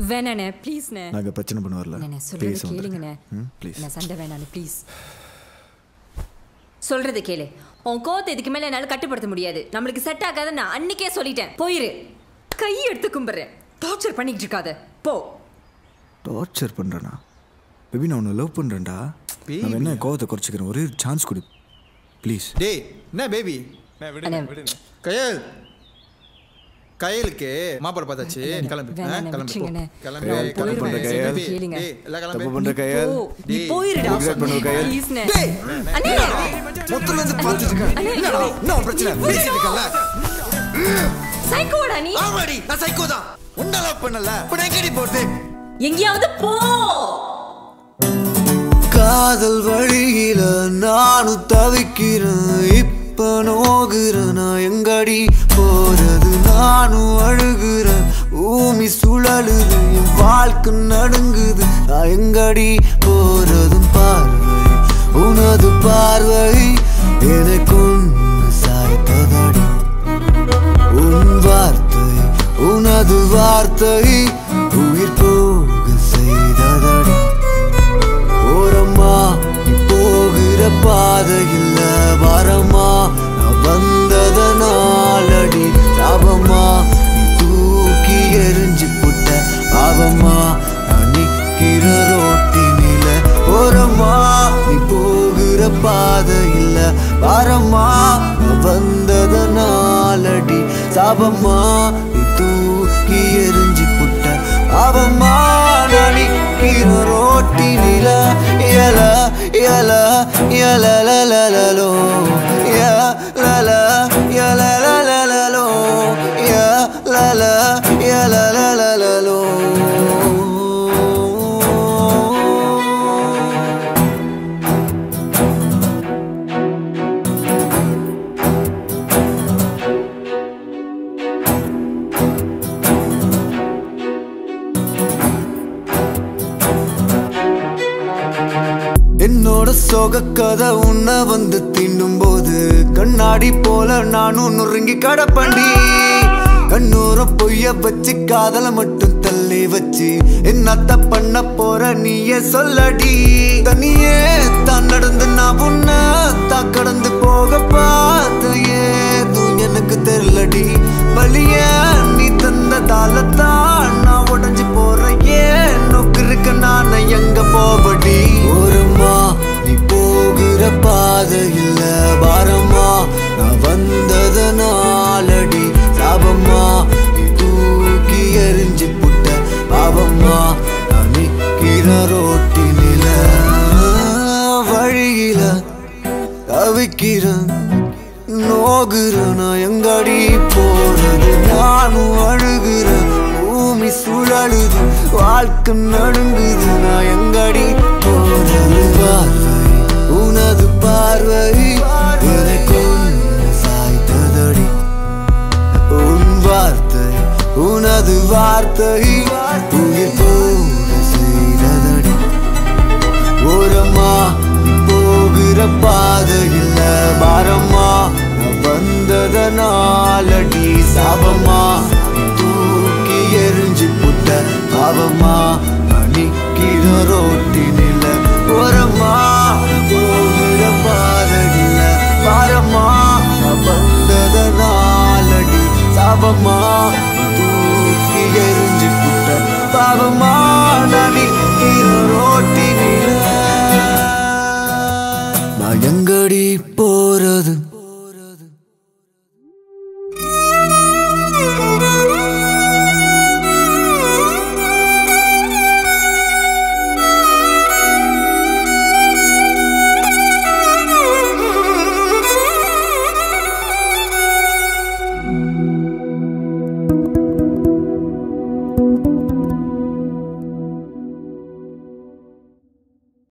வேணாண்ணே ப்ளீஸ்ண்ணே நாங்கள் பிரச்சனை பண்ண வரல அண்ணே சொல்றது பேச கேளுங்கண்ணே ம் ப்ளீஸ் என்ன சண்டை வேணாண்ணே ப்ளீஸ் சொல்றது கேளு உன் கோவத்தை இதுக்கு மேல என்னால கட்டுப்படுத்த முடியாது நம்மளுக்கு செட் ஆகாத நான் அன்னைக்கே சொல்லிட்டேன் போயிரு கை எடுத்து கும்பிடுறேன் டார்ச்சர் பண்ணிக்கிட்டு இருக்காத போ டார்ச்சர் பண்ணுறேனா பேபி நான் உன்னை லவ் பண்ணுறேன்டா நான் என்ன கோவத்தை குறைச்சிக்கிறேன் ஒரே சான்ஸ் கொடு ப்ளீஸ் டேய் என்ன பேபி அண்ணே கையல் கையலுக்கு மாப்பிள பார்த்தாச்சு கிளம்பு ஆ, வேணாண்ணே, கிளம்பு போ. விட்டுருங்கண்ணே. கிளம்பு நான் கிளம்பு போயிருவேன். டேய், கையல். பேபி, கேளுங்க. டேய், எல்லாம் தப்பு கிளம்பு பண்ணுற கையால் போ நீ டேய், போயிருடா regret பண்ணுவ கையல். ப்ளீஸ்ண்ணே டேய். அண்ணே மொத்தத்துல இருந்து பார்த்துட்டு இருக்கேன் அண்ணே, என்னடா என்ன பிரச்சனை பேசிட்டு இருக்கல சைக்கோடா நீ ஆமாடி நான் சைக்கோ தான் உன்னை லவ் பண்ணல இப்போ எங்கடி போறது எங்கேயாவது போ காதல் வழியில நானும் தவிக்கிறேன் இப்ப நோகுறேன் நான் எங்கடி போறது நானும் அழுகுறேன் பூமி சுழலுது என் வாழ்க்கை நடுங்குது நான் எங்கடி போறதும் பார்வை உனது பார்வை எனக்கு ஒன்று சாய்த்ததடி உன் வார்த்தை உனது வார்த்தை உயிர் போக செய்ததடி ஓரம்மா நீ போகிற பாதையில் வரமா நான் வந்ததனாலடி சாபமா நீ தூக்கி எரிஞ்சு புட்ட பாவமா நான் நிக்கிற ரோட்டினில ஓரமா நீ போகிற பாதையில் வரமா நான் வந்ததனாலடி சாபமா நீ தூக்கி எரிஞ்சு புட்ட பாவமா நான் நிக்கிற ரோட்டினில எல எல எல லலலலோ எல எல லலலலோ எல எல லலலலோ என்னோட சோக கதை உன்னை வந்து தின்னும் போது கண்ணாடி போல நானும் நொறுங்கி கடப்பண்டி கண்ணூர பொய்ய வச்சு காதல மட்டும் தள்ளி வச்சு என்னத்த பண்ண போற நீயே சொல்லடி தனியே தான் நடந்து நான் உன்னை தான் கடந்து போக பார்த்த ஏதும் எனக்கு தெரியலடி வலிய நீ தந்ததால தான் நான் உடஞ்சு போறேன் ஏன் நோக்கு இருக்க நான் எங்க போபடி ஒருமா நீ போகிற பாதையில் பாரமா நான் வந்ததனாலடி சாபமா நீ தூக்கி எரிஞ்சு புட்ட பாவமா நான் நிக்கிற ரோட்டினில வழியில தவிக்கிறேன் நோகுறேன் நான் எங்கடி போறது நானும் அழுகிறேன் பூமி சுழலுது வாழ்க்கை நடுங்குது நான் எங்கடி போறது பார்வை உனது பார்வை எனக்கு ஒன்று சாய்த்ததடி உன் வார்த்தை உனது வார்த்தை உயிர் போக செய்ததடி ஓரமா நீ போகிற பாதையில் பாரமா நான் வந்ததனாலடி சாபமா நீ தூக்கி எரிஞ்சு புட்ட பாவமா